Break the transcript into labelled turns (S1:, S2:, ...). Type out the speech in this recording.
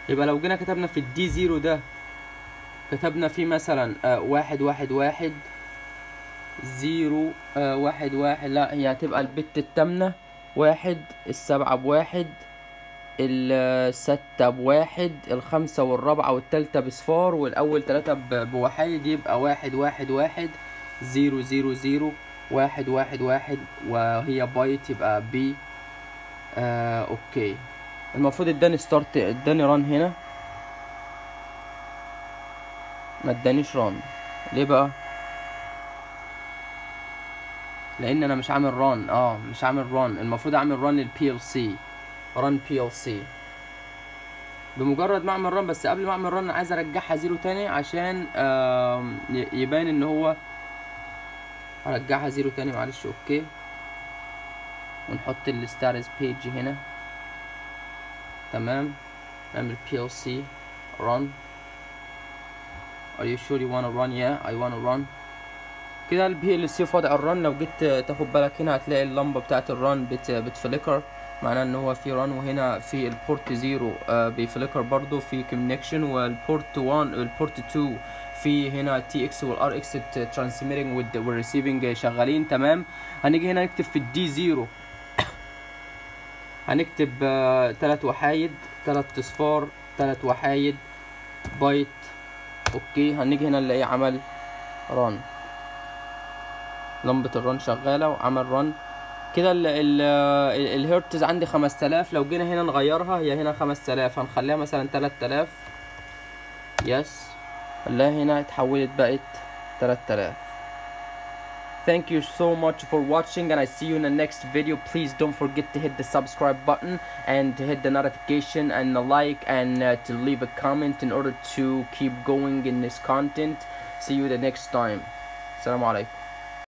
S1: يبقى لو جينا كتبنا في الدي زيرو ده كتبنا فيه مثلا آه واحد واحد واحد زيرو آه واحد واحد لا هي هتبقى البت التامنة واحد السبعة بواحد الستة بواحد الخمسة والرابعة والتالتة بصفار والأول تلاتة ب- بوحيد يبقى واحد واحد واحد زيرو زيرو زيرو واحد واحد واحد وهي بايت يبقى بي آه اوكي المفروض اداني ستارت اداني ران هنا ما ادانيش ران ليه بقى لان انا مش عامل ران اه مش عامل ران المفروض اعمل ران للبي ال سي ران بي ال سي بمجرد ما اعمل ران بس قبل ما اعمل ران انا عايز ارجعها زيرو تاني عشان آم، ي- يبان ان هو ارجعها زيرو تاني معلش اوكي ونحط الستاتس بيج هنا تمام نعمل بي ال سي run are you sure you wanna run yeah I wanna run كده البي ال سي في وضع الرن لو جيت تاخد بالك هنا هتلاقي اللمبه بتاعه الرن بت بتفليكر معناه ان هو في رن وهنا في البورت زيرو آه بيفليكر برضو في كونكشن والبورت 1 البورت 2 في هنا تي اكس والار اكس ترانسميتنج والريسيفنج شغالين تمام هنيجي هنا نكتب في الدي زيرو هنكتب آه تلات وحايد تلات اصفار تلات وحايد بايت اوكي هنيجي هنا نلاقيه عمل ران لمبة الرن شغالة وعمل رن كده ال ال ال- الهرتز عندي 5000 لو جينا هنا نغيرها هي هنا 5000 هنخليها مثلا 3000 يس خليها هنا اتحولت بقت 3000 Thank you so much for watching and I see you in the next video. Please don't forget to hit the subscribe button and to hit the notification and the like and uh, to leave a comment in order to keep going in this content. See you the next time. Assalamu alaikum.